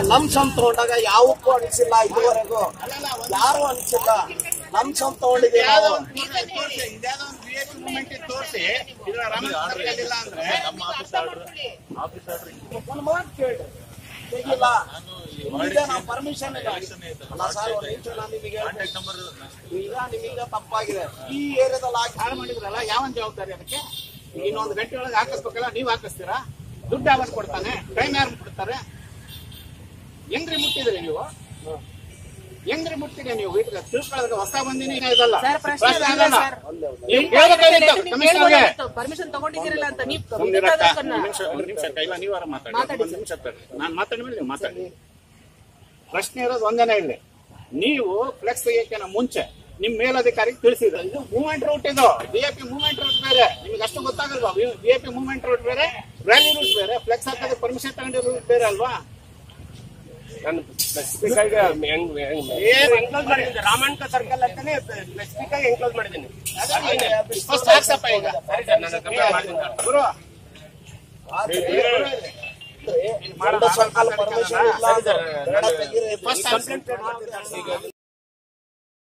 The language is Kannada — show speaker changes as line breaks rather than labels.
ನಮ್ ಸ್ವಂತ ತಗೊಂಡಾಗ ಯಾವಕ್ಕೂ ಅನಿಸಿಲ್ಲ ಇದುವರೆಗೂ ಯಾರು ಅನಿಸಿಲ್ಲ ನಮ್ ಸ್ವಂತ ತಗೊಂಡಿದ್ದೀವಿ ನಾವು
ಇದ್ಯಾವುದೋ ಒಂದು ಬಿ ಎಚ್ ಮೂವ್ಮೆಂಟ್ ತೋರಿಸಿ ಇದರ ರಾಮ ಸರ್ಕಲ್ ಇಲ್ಲ ಅಂದ್ರೆ
ನಮ್ಮ ಆಫೀಸ್ ಆರ್ಡರ್ ಆಫೀಸ್ ಆರ್ಡರ್
ಒಂದ್ ಮಾತು ಕೇಳಿ ತೆಗಿಲ್ಲ ಈಗ ನಾವು ಪರ್ಮಿಷನ್ ಇಲ್ಲ ಅಲ್ಲ ಸರ್ ಒಂದ್ ನಿಮಿಷ ನಾನು ನಿಮಗೆ
ಕಾಂಟ್ಯಾಕ್ಟ್ ನಂಬರ್
ಈಗ ನಿಮೀಗ ತಪ್ಪಾಗಿದೆ ಈ ಏರಿಯಾದಲ್ಲಿ ಹಾಕಿ
ಹಾಳು ಮಾಡಿದ್ರಲ್ಲ ಯಾವನ್ ಜವಾಬ್ದಾರಿ ಅದಕ್ಕೆ ಈಗ ಇನ್ನೊಂದು ಗಂಟೆ ಒಳಗೆ ಹಾಕಿಸ್ಬೇಕಲ್ಲ ನೀವು ಹಾಕಿಸ್ತೀರಾ ದುಡ್ಡು ಯಾವನ್ ಕೊಡ್ತಾನೆ ಟೈಮ್ ಯಾರು ಕೊಡ್ತಾರೆ ಹೆಂಗ್ರಿ ಮುಟ್ಟಿದ್ರಿ ನೀವು ಹೆಂಗ್ರಿ ಮುಟ್ಟಿದೆ ನೀವು ಈಗ ತಿಳ್ಕೊಳ್ಳೋದ್ರೆ ಹೊಸ ಬಂದಿನಿ ಇದಲ್ಲ
ಸರ್ ಪ್ರಶ್ನೆ
ಪ್ರಶ್ನೆ
ಅಲ್ಲ
ಆಗಲ್ಲ.
ಸರ್
ನೀವು ಕೇಳಬೇಕಾಗಿತ್ತು ಕಮಿಷನರ್ಗೆ
ಪರ್ಮಿಷನ್ ತಗೊಂಡಿದ್ದೀರಲ್ಲ ಅಂತ ನೀವು
ಸುಮ್ನಿರಕ್ಕ.
ಅದನ್ನ
ಒಂದ್ ನಿಮಿಷ ಒಂದ್ ನಿಮಿಷ ಕೈಲ ನೀವಾರ ಮಾತಾಡಿ
ಮಾತಾಡಿ
ಒಂದ್ ನಿಮಿಷ ತಡ್ರಿ. ನಾನ್ ಮಾತಾಡಿ ಮೇಲೆ ನೀವು ಮಾತಾಡಿ ಪ್ರಶ್ನೆ ಇರೋದು ಒಂದೇನೇ ಇಲ್ಲಿ ನೀವು ಫ್ಲೆಕ್ಸ್ ತೆಗಿಯೋಕೆ ಮುಂಚೆ ನಿಮ್ ಮೇಲಧಿಕಾರಿಗೆ ತಿಳಿಸಿದ್ರು ಇದು ಮೂವ್ಮೆಂಟ್ ರೂಟ್ ಇದು ಬಿಎಪಿ ಮೂವ್ಮೆಂಟ್ ರೂಟ್ ಬೇರೆ ನಿಮ್ಗೆ ಅಷ್ಟು ಗೊತ್ತಾಗಲ್ವಾ ಬಿಎಪಿ ಮೂವ್ಮೆಂಟ್ ರೂಟ್ ಬೇರೆ ರ್ಯಾಲಿ ರೂಟ್ ಬೇರೆ ಫ್ಲೆಕ್ಸ್ ಹಾಕೋದು ಪರ್ಮಿಷನ್ ತಗೊಂಡಿರೋ ರೂಟ್ ಬೇರೆ ಅಲ್ವಾ
ನಾನು ಸ್ಪೆಸಿಫಿಕ್ ಆಗಿ ಹೆಂಗ್- ಹೆಂಗ್- ಏನ್ ಎನ್ಕ್ಲೋಸ್ ಮಾಡಿದ್ದೀನಿ ರಾಮಾಯಣ ಸರ್ಕಲ್ ಅಂತಾನೆ ಸ್ಪೆಸಿಫಿಕ್ ಆಗಿ ಎನ್ಕ್ಲೋಸ್ ಮಾಡಿದ್ದೀನಿ
ಫಸ್ಟ್ ಹಾಕ್ಸಪ್ಪ ಈಗ
ಸರಿ ಸರ್ ನಾನು ಕಂಪ್ಲೇಂಟ್ ಮಾಡ್ತೀನಿ ಸರ್.
ಗುರು
ಸರ್ಕಲ್ ಪರ್ಮಿಷನ್ ಇಲ್ಲ
ಸರಿ ಸರ್,
ಬೇಡ ತೆಗೀರಿ.
ಫಸ್ಟ್
ಕಂಪ್ಲೇಂಟ್ ಮಾಡ್ತೀನಿ ಸರ್.